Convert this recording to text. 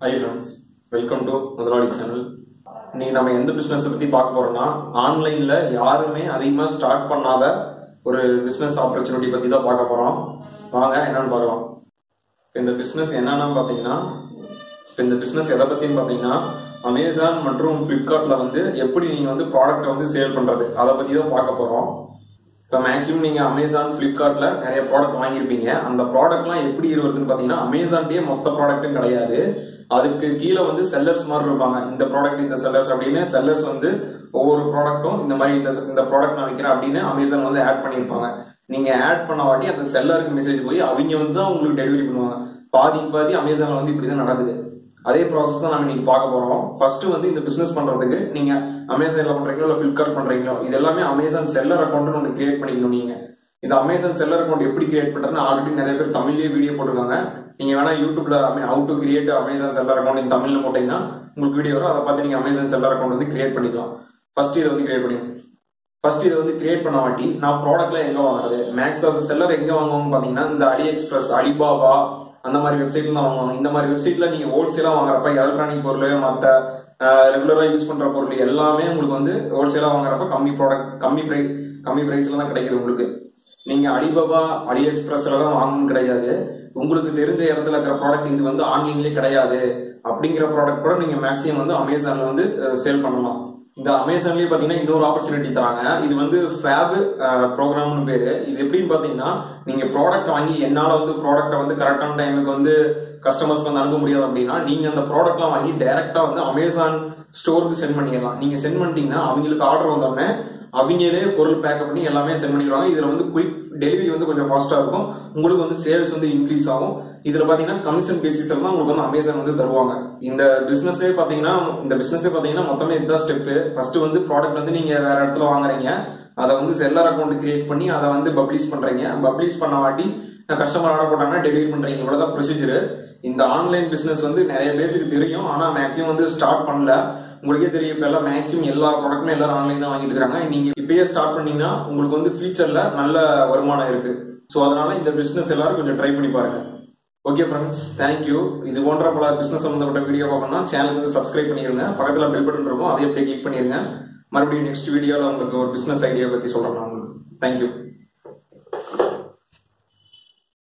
high friends welcome to Muthalali channel இன்னைக்கு நம்ம எந்த பிஸ்னஸை பற்றி பார்க்க போறோம்னா ஆன்லைனில் யாருமே அதிகமாக ஸ்டார்ட் பண்ணாத ஒரு பிஸ்னஸ் ஆப்பர்ச்சுனிட்டி பற்றி தான் பார்க்க போகிறோம் வாங்க என்னன்னு பார்க்கலாம் இப்ப இந்த பிஸ்னஸ் என்னன்னு பார்த்தீங்கன்னா இப்ப இந்த பிஸ்னஸ் எதை பற்றின்னு பார்த்தீங்கன்னா அமேசான் மற்றும் ஃப்ளிப்கார்ட்டில் வந்து எப்படி நீங்கள் வந்து ப்ராடக்ட்டை வந்து சேல் பண்ணுறது அதை பற்றி தான் பார்க்க போகிறோம் இப்போ மேக்ஸிமம் நீங்கள் அமேசான் ஃப்ளிப்கார்ட்டில் நிறைய ப்ராடக்ட் வாங்கியிருப்பீங்க அந்த ப்ராடக்ட்லாம் எப்படி வருதுன்னு பார்த்தீங்கன்னா அமேசான்லேயே மொத்த ப்ராடக்ட்டும் கிடையாது அதுக்கு கீழே வந்து செல்லர்ஸ் மாதிரி இருப்பாங்க இந்த ப்ராடக்ட் இந்த செல்லர்ஸ் அப்படின்னு செல்லர்ஸ் வந்து ஒவ்வொரு ப்ராடக்ட்டும் இந்த மாதிரி இந்த இந்த ப்ராடக்ட் நான் விற்கிறேன் அப்படின்னு அமேசான் வந்து ஆட் பண்ணியிருப்பாங்க நீங்க ஆட் பண்ண வாட்டி அந்த செல்லருக்கு மெசேஜ் போய் அவங்க வந்து தான் உங்களுக்கு டெலிவரி பண்ணுவாங்க பாதிக்கு பாதி அமேசான்ல வந்து இப்படி தான் நடக்குது அதே ப்ராசஸ் தான் நம்ம இன்னைக்கு பார்க்க போறோம் ஃபர்ஸ்ட் வந்து இந்த பிசினஸ் பண்றதுக்கு நீங்க அமேசான்ல பண்றீங்களோ இல்ல ஃபிளிப்கார்ட் பண்றீங்களோ இது எல்லாமே அமேசான் செல்லர் அக்கௌண்ட் ஒன்று கிரியேட் பண்ணிக்கணும் நீங்க இந்த அமேசான் செல்லர் அக்கௌண்ட் எப்படி கிரியேட் பண்றதுன்னு ஆல்ரெடி நிறைய பேர் தமிழ்லயே வீடியோ போட்டிருக்காங்க நீங்க வேணா யூடியூப்ல how to create Amazon seller account இந்த தமிழ்ல போட்டீங்கன்னா உங்களுக்கு வீடியோ வரும் அதை பார்த்து நீங்க அமேசான் செல்லர் அக்கௌண்ட் வந்து கிரியேட் பண்ணிக்கலாம் ஃபர்ஸ்ட் இதை வந்து கிரியேட் பண்ணிக்கணும் ஃபர்ஸ்ட் இதை வந்து கிரியேட் பண்ண வாட்டி நான் ப்ராடக்ட்ல எங்க வாங்குறது மேக்ஸ் அந்த செல்லர் எங்க வாங்குவாங்கன்னு பாத்தீங்கன்னா இந்த அலி எக்ஸ்பிரஸ் அலிபாபா அந்த மாதிரி வெப்சைட்ல தான் வாங்குவாங்க இந்த மாதிரி வெப்சைட்ல நீங்க ஹோல்சேலா வாங்குறப்ப எலக்ட்ரானிக் பொருள் மற்ற ரெகுலரா யூஸ் பண்ற பொருள் எல்லாமே உங்களுக்கு வந்து ஹோல்சேலா வாங்குறப்ப கம்மி ப்ராடக்ட் கம்மி பிரைஸ் கம்மி பிரைஸ்ல தான் கிடைக்குது உங்களுக்கு நீங்க அலிபாபா அலி எக்ஸ்பிரஸ்ல தான் வாங்கணும் கிடையாது உங்களுக்கு தெரிஞ்ச இடத்துல இருக்கிற ப்ராடக்ட் இது வந்து ஆன்லைன்லயே கிடையாது அப்படிங்கிற ப்ராடக்ட் கூட நீங்க மேக்ஸிமம் வந்து அமேசான்ல வந்து சேல் பண்ணலாம் இந்த அமேசான்லயே பாத்தீங்கன்னா இன்னொரு ஆப்பர்ச்சுனிட்டி தராங்க இது வந்து ஃபேப் ப்ரோக்ராம்னு பேரு இது எப்படின்னு பாத்தீங்கன்னா நீங்க ப்ராடக்ட் வாங்கி என்னால வந்து ப்ராடக்ட்டை வந்து கரெக்டான டைமுக்கு வந்து கஸ்டமர்ஸ்க்கு வந்து அனுப்ப முடியாது அப்படின்னா நீங்க அந்த ப்ராடக்ட்லாம் வாங்கி டைரக்டா வந்து அமேசான் ஸ்டோருக்கு சென்ட் பண்ணிடலாம் நீங்க சென்ட் பண்ணிட்டீங்கன்னா அவங்களுக்கு ஆர்டர் வந்தோடனே அவங்களே பொருள் பேக்கப் பண்ணி எல்லாமே சென்ட் பண்ணிடுவாங்க இதுல வந்து குயிக் டெலிவரி வந்து கொஞ்சம் ஃபாஸ்டா இருக்கும் உங்களுக்கு வந்து சேல்ஸ் வந்து இன்க்ரீஸ் ஆகும் இதுல பாத்தீங்கன்னா கமிஷன் பேசிஸ்ல தான் உங்களுக்கு வந்து அமேசான் வந்து தருவாங்க இந்த பிசினஸே பாத்தீங்கன்னா இந்த பிசினஸே பாத்தீங்கன்னா மொத்தமே இதுதான் ஸ்டெப் ஃபர்ஸ்ட் வந்து ப்ராடக்ட் வந்து நீங்க வேற இடத்துல வாங்குறீங்க அதை வந்து செல்லர் அக்கௌண்ட் கிரியேட் பண்ணி அதை வந்து பப்ளிஷ் பண்றீங்க பப்ளிஷ் பண்ண வாட்டி கஸ்டமர் ஆர்டர் போட்டாங்கன்னா டெலிவரி பண்றீங்க இவ்வளவுதான் ப்ரொசீஜர் இந்த ஆன்லைன் பிசினஸ் வந்து நிறைய பேருக்கு தெரியும் ஆனா மேக்ஸிமம் வந்து ஸ்டார்ட் பண்ணல உங்களுக்கே தெரியும் இப்ப எல்லாம் மேக்ஸிமம் எல்லா ப்ராடக்ட்டுமே எல்லாரும் ஆன்லைன் தான் வாங்கிட்டு இருக்காங்க நீங்க இப்பயே ஸ்டார்ட் பண்ணீங்கன்னா உங்களுக்கு வந்து ஃபியூச்சர்ல நல்ல வருமானம் இருக்கு ஸோ அதனால இந்த பிசினஸ் எல்லாரும் கொஞ்சம் ட்ரை பண்ணி பாருங்க ஓகே ஃப்ரெண்ட்ஸ் தேங்க்யூ இது போன்ற பல பிசினஸ் சம்பந்தப்பட்ட வீடியோ பார்க்கணும்னா சேனலுக்கு வந்து சப்ஸ்கிரைப் பண்ணிருங்க பக்கத்துல பெல் பட்டன் இருக்கும் அதையும் அப்படியே கிளிக் பண்ணிருங்க மறுபடியும் நெக்ஸ்ட் வீடியோவில் உங்களுக்கு ஒரு பிசினஸ் ஐடியா பத்தி சொல்றேன் நான் உங்களுக்கு தேங்க்யூ